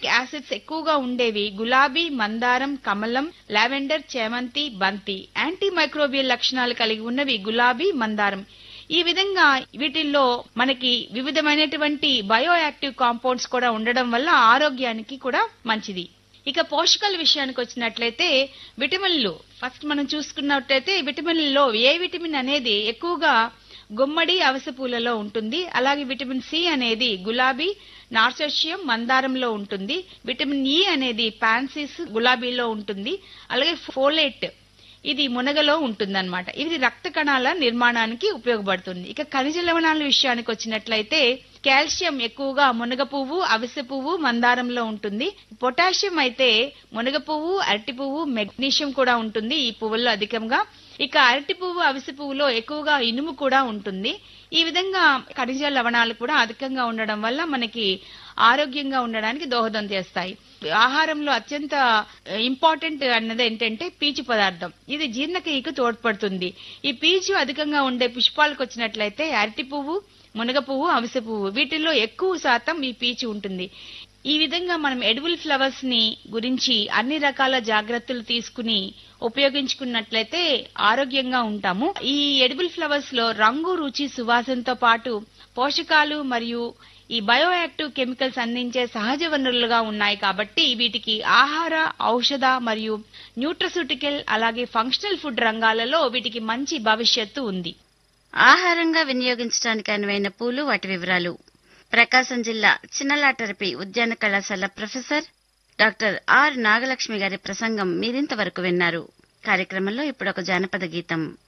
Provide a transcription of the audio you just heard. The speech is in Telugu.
యాసిడ్స్ ఎక్కువగా ఉండేవి గులాబీ మందారం కమలం లావెండర్ చేమంతి బంతి యాంటీ మైక్రోబియల్ లక్షణాలు కలిగి ఉన్నవి గులాబీ మందారం ఈ విధంగా వీటిల్లో మనకి వివిధమైనటువంటి బయో యాక్టివ్ కాంపౌండ్స్ కూడా ఉండడం వల్ల ఆరోగ్యానికి కూడా మంచిది ఇక పోషకాల విషయానికి వచ్చినట్లయితే విటమిన్లు ఫస్ట్ మనం చూసుకున్నట్లయితే విటమిన్లలో ఏ విటమిన్ అనేది ఎక్కువగా గుమ్మడి అవిసె పూలలో ఉంటుంది అలాగే విటమిన్ సి అనేది గులాబీ నార్సోషియం మందారంలో ఉంటుంది విటమిన్ ఇ అనేది పాన్సిస్ గులాబీలో ఉంటుంది అలాగే ఫోలేట్ ఇది మునగలో ఉంటుందన్నమాట ఇది రక్త కణాల నిర్మాణానికి ఉపయోగపడుతుంది ఇక ఖనిజ లవణాల విషయానికి వచ్చినట్లయితే కాల్షియం ఎక్కువగా మునగ పువ్వు అవిసె పువ్వు మందారంలో ఉంటుంది పొటాషియం అయితే మునగ పువ్వు అరటి పువ్వు మెగ్నీషియం కూడా ఉంటుంది ఈ పువ్వుల్లో అధికంగా ఇక అరటి పువ్వు అవిసె పువ్వులో ఎక్కువగా ఇనుము కూడా ఉంటుంది ఈ విధంగా ఖనిజ లవణాలు కూడా అధికంగా ఉండడం వల్ల మనకి ఆరోగ్యంగా ఉండడానికి దోహదం చేస్తాయి ఆహారంలో అత్యంత ఇంపార్టెంట్ అన్నది ఏంటంటే పీచు పదార్థం ఇది జీర్ణక్రియకు తోడ్పడుతుంది ఈ పీచు అధికంగా ఉండే పుష్పాలకు వచ్చినట్లయితే అరటి పువ్వు మునగ పువ్వు అవిసె పువ్వు వీటిల్లో ఎక్కువ శాతం ఈ పీచు ఉంటుంది ఈ విధంగా మనం ఎడిబుల్ ఫ్లవర్స్ ని గురించి అన్ని రకాల జాగ్రత్తలు తీసుకుని ఉపయోగించుకున్నట్లయితే ఆరోగ్యంగా ఉంటాము ఈ ఎడిబుల్ ఫ్లవర్స్ లో రంగు రుచి సువాసనతో పాటు పోషకాలు మరియు ఈ బయోయాక్టివ్ కెమికల్స్ అందించే సహజ వనరులుగా ఉన్నాయి కాబట్టి వీటికి ఆహార ఔషధ మరియు న్యూట్రసూటికల్ అలాగే ఫంక్షనల్ ఫుడ్ రంగాలలో వీటికి మంచి భవిష్యత్తు ఉంది ఆహారంగా వినియోగించడానికి అనువైన పూలు వాటి వివరాలు ప్రకాశం జిల్లా చిన్నలాటరపి ఉద్యాన కళాశాల ప్రొఫెసర్ డాక్టర్ ఆర్ నాగలక్ష్మి గారి ప్రసంగం మీరింతవరకు విన్నారు కార్యక్రమంలో ఇప్పుడు ఒక జానపద గీతం